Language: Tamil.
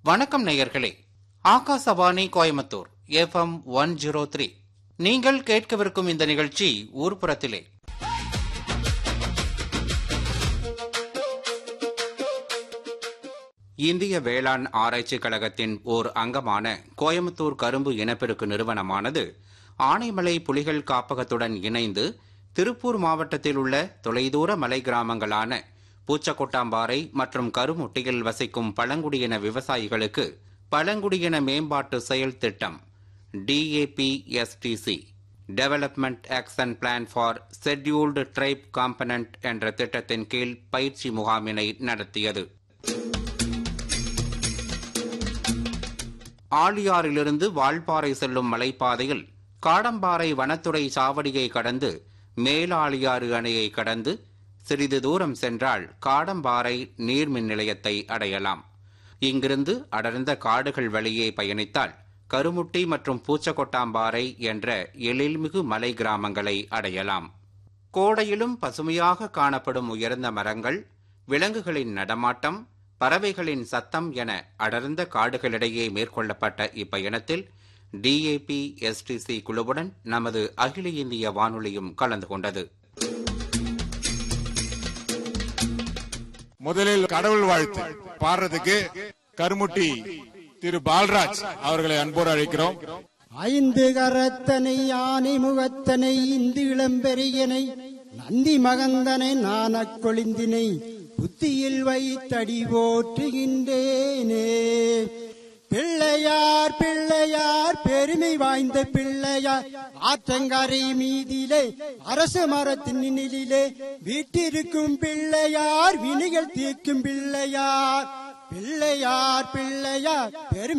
வணக்கம் நேயர்களே Akashvani Coimbatore FM one zero three நீங்கள் கேட்கவிருக்கும் இந்த நிகழ்ச்சி ஊர்ப்புறத்திலே இந்திய வேளாண் ஆராய்ச்சி கழகத்தின் ஓர் அங்கமான கோயம்புத்தூர் கரும்பு இனப்பெருக்கு நிறுவனமானது ஆனைமலை புலிகள் காப்பகத்துடன் இணைந்து திருப்பூர் மாவட்டத்தில் உள்ள தொலைதூர மலை கிராமங்களான பூச்சக்கொட்டாம்பாறை மற்றும் கருமுட்டியில் வசிக்கும் பழங்குடியின விவசாயிகளுக்கு பழங்குடியின மேம்பாட்டு செயல் திட்டம் TAPSDC development action plan for scheduled tribe component என்ற திட்டத்தின் கீழ் பயிற்சி முகாமினை நடத்தியது ஆழியாறிலிருந்து வால்பாறை செல்லும் மலைப்பாதையில் காடம்பாறை வனத்துறை சாவடியை கடந்து மேலாளியாறு அணையை கடந்து சிறிது தூரம் சென்றால் காடம்பாறை நீர்மின் நிலையத்தை அடையலாம் இங்கிருந்து அடர்ந்த காடுகள் வழியே பயணித்தால் கருமுட்டி மற்றும் பூச்சக்கொட்டாம்பாறை என்ற எழில்மிகு மலை கிராமங்களை அடையலாம் கோடையிலும் பசுமையாக காணப்படும் உயர்ந்த மரங்கள் விலங்குகளின் நடமாட்டம் பறவைகளின் சத்தம் என அடர்ந்த காடுகளிடையே மேற்கொள்ளப்பட்ட இப்பயணத்தில் டிஏபி எஸ்டிசி குழுவுடன் நமது அகில இந்திய வானொலியும் கலந்து கொண்டது முதலில் கடவுள் வாழ்த்து பாடுறதுக்கு கருமுட்டி திரு பால்ராஜ் அவர்களை அன்போடு அழைக்கிறோம் ஐந்து கரத்தனை யானை முகத்தனை இந்து இளம்பெரியனை நந்தி மகந்தனை நானக் கொளிந்தினை புத்தியில் வைத்தடி போற்றுகின்றேனே பிள்ளையார் பிள்ளையார் பெருமை வாய்ந்த பிள்ளையார் ஆற்றங்கரை மீதிலே அரச மரத்தின் நிழலிலே வீட்டிருக்கும் பிள்ளையார் வினைகள் தீர்க்கும் பிள்ளையார் பிள்ளையார் பிள்ளையார் பெருமை